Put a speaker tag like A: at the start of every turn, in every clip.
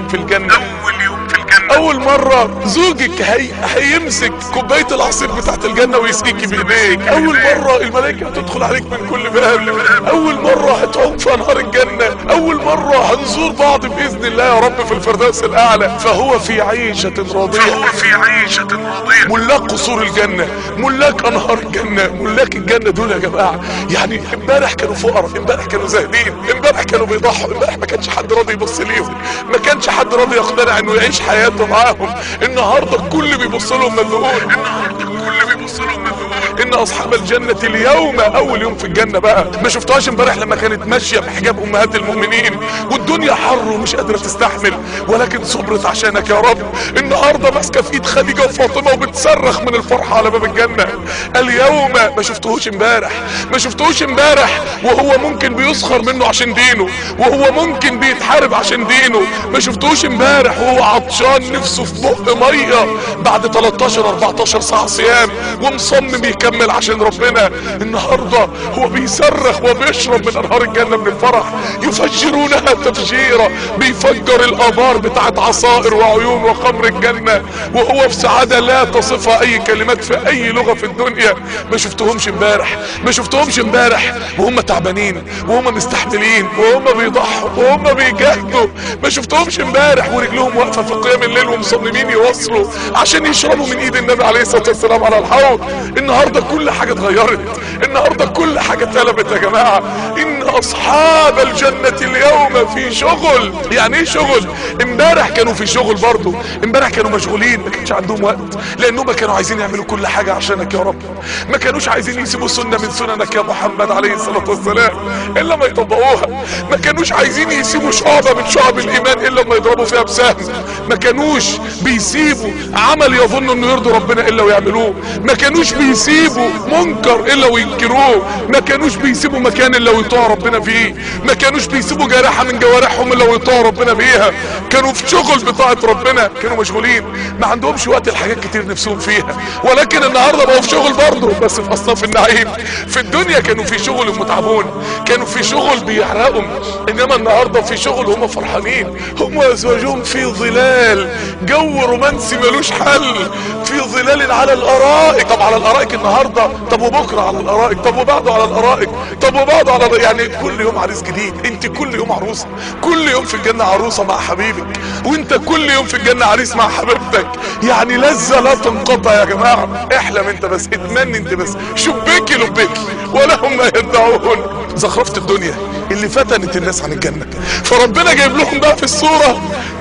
A: يوم في الجنة اول يوم في الجنة اول مرة زوجك هي... هيمسك كوباية العصير بتاعت الجنة ويسقيكي بايديك اول مرة الملائكة هتدخل عليك من كل باب اول مرة هتعوم في انهار الجنة اول مرة هنزور بعض باذن الله يا رب في الفردوس الاعلى فهو في عيشة راضية فهو في عيشة راضية ملاك قصور الجنة ملاك انهار الجنة ملاك الجنة دول يا جماعة يعني امبارح كانوا فقراء امبارح كانوا زاهدين امبارح كانوا بيضحوا امبارح ما كانش حد راضي يبص ليهم ما كانش حد راضي يقتنع انه يعيش حياته معاهم النهارده الكل بيبص لهم مذهول النهارده الكل بيبص لهم مذهول ان اصحاب الجنة اليوم اول يوم في الجنة بقى ما شفتهاش امبارح لما كانت ماشية بحجاب امهات المؤمنين والدنيا حر ومش قادرة تستحمل ولكن صبرت عشانك يا رب النهاردة ماسكة في ايد خديجة وفاطمة وبتصرخ من الفرحة على باب الجنة اليوم ما شفتهوش امبارح ما شفتهوش امبارح وهو ممكن بيسخر منه عشان دينه وهو ممكن بيتحارب عشان دينه ما شفتهوش امبارح وهو عطشان نفسه في بق ميه بعد 13 14 ساعه صيام ومصمم يكمل عشان ربنا النهارده هو بيصرخ وبيشرب من انهار الجنه من الفرح يفجرونها تفجيرا بيفجر الابار بتاعت عصائر وعيون وخمر الجنه وهو في سعاده لا تصفها اي كلمات في اي لغه في الدنيا ما شفتهمش امبارح ما شفتهمش امبارح وهم تعبانين وهم مستحملين وهم بيضحوا وهم بيجاهدوا ما شفتهمش امبارح ورجلهم واقفه في قيام الليل ومصممين يوصلوا عشان يشربوا من ايد النبي عليه الصلاه والسلام على الحوض النهارده كل حاجه اتغيرت النهارده كل حاجه اتقلبت يا جماعه ان اصحاب الجنه اليوم في شغل يعني ايه شغل امبارح كانوا في شغل برضه امبارح كانوا مشغولين ما كانش عندهم وقت لانهم كانوا عايزين يعملوا كل حاجه عشانك يا رب ما كانوش عايزين يسيبوا سنه من سننك يا محمد عليه الصلاه والسلام الا ما يطبقوها ما كانوش عايزين يسيبوا شعبه من شعب الايمان الا ما يضربوا فيها بسهم ما كانوش بيسيبوا عمل يظن انه يرضي ربنا الا ويعملوه ما كانوش بيسيبوا منكر الا وينكروه ما كانوش بيسيبوا مكان الا ويطاعوا ربنا فيه ما كانوش بيسيبوا جارحه من جوارحهم الا ويطاعوا ربنا بيها كانوا في شغل بطاعه ربنا كانوا مشغولين ما عندهمش وقت لحاجات كتير نفسهم فيها ولكن النهارده بقوا في شغل برضه بس في اصناف النعيم في الدنيا كانوا في شغل متعبون كانوا في شغل بيحرقهم انما النهارده في شغل هم فرحانين هم وازواجهم في ظلال جو رومانسي ملوش حل في ظلال على الارائك طب على الارائك النهارده طب وبكره على الارائك طب وبعده على الارائك طب وبعده على يعني كل يوم عريس جديد انت كل يوم عروسه كل يوم في الجنه عروسه مع حبيبك وانت كل يوم في الجنه عريس مع حبيبتك يعني لذه لا تنقطع يا جماعه احلم انت بس اتمنى انت بس شبيكي لبيكي ولهم ما يدعون زخرفه الدنيا اللي فتنت الناس عن الجنه فربنا جايب لهم بقى في الصوره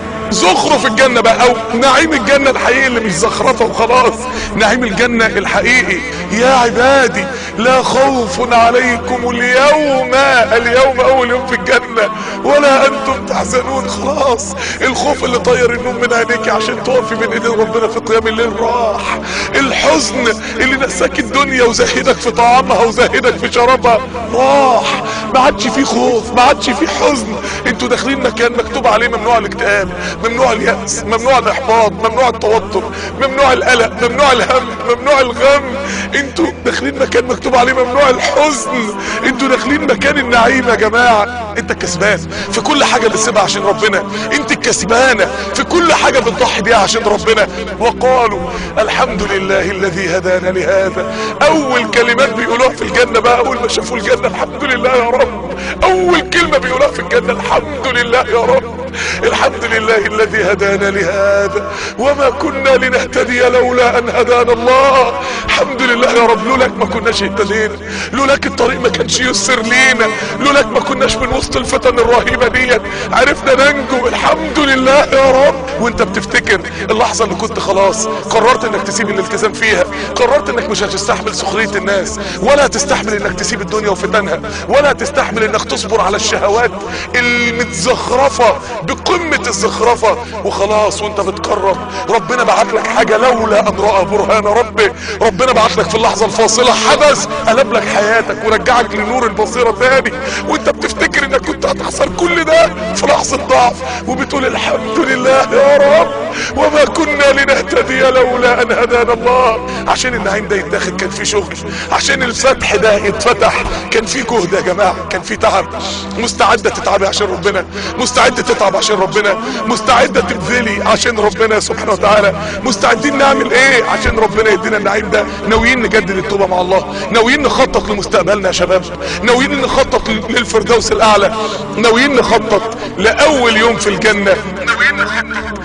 A: زخرف الجنة بقى او نعيم الجنة الحقيقي اللي مش زخرفة وخلاص نعيم الجنة الحقيقي يا عبادي لا خوف عليكم اليوم اليوم اول يوم في الجنة ولا انتم تحزنون خلاص الخوف اللي طير النوم من عينيك عشان تقفي بين ايدين ربنا في قيام الليل راح الحزن اللي نساك الدنيا وزهدك في طعامها وزهدك في شرابها راح ما عادش فيه خوف ما عادش فيه حزن انتوا داخلين مكان مكتوب عليه ممنوع الاكتئاب ممنوع اليأس ممنوع الاحباط ممنوع التوتر ممنوع القلق ممنوع الهم ممنوع الغم انتوا داخلين مكان مكتوب عليه ممنوع الحزن انتوا داخلين مكان النعيم يا جماعة انت الكسبان في كل حاجة بتسيبها عشان ربنا انت الكسبانة في كل حاجة بتضحي بيها عشان ربنا وقالوا الحمد لله الذي هدانا لهذا اول كلمات بيقولوها في الجنة بقى اول ما شافوا الجنة الحمد لله يا رب اول كلمة بيقولوها في الجنة الحمد لله يا رب الحمد لله الذي هدانا لهذا وما كنا لنهتدي لولا ان هدانا الله الحمد لله يا رب لولاك ما كناش اهتدينا لولاك الطريق ما كانش يسر لينا لولاك ما كناش من وسط الفتن الرهيبة ديت عرفنا ننجو الحمد لله يا رب وانت بتفتكر اللحظة اللي كنت خلاص قررت انك تسيب الالتزام فيها قررت انك مش هتستحمل سخرية الناس ولا هتستحمل انك تسيب الدنيا وفتنها ولا هتستحمل انك تصبر على الشهوات المتزخرفة بقمة الزخرفة وخلاص وانت بتقرب ربنا بعت لك حاجة لولا ان رأى برهان ربه ربنا بعت لك في اللحظة الفاصلة حدث قلب لك حياتك ورجعك لنور البصيرة تاني وانت بتفتكر انك كنت هتحصل كل ده في لحظة ضعف وبتقول الحمد لله يا رب وما كنا لنهتدي لولا ان هدانا الله عشان النعيم ده يتاخد كان في شغل عشان الفتح ده يتفتح كان في جهد يا جماعة كان في تعب مستعدة تتعبي عشان ربنا مستعدة تتعب عشان ربنا مستعدة تبذلي عشان ربنا سبحانه وتعالى مستعدين نعمل ايه عشان ربنا يدينا النعيم ده ناويين نجدد التوبة مع الله ناويين نخطط لمستقبلنا يا شباب ناويين نخطط للفردوس الاعلى ناويين نخطط لاول يوم في الجنة ناويين نخطط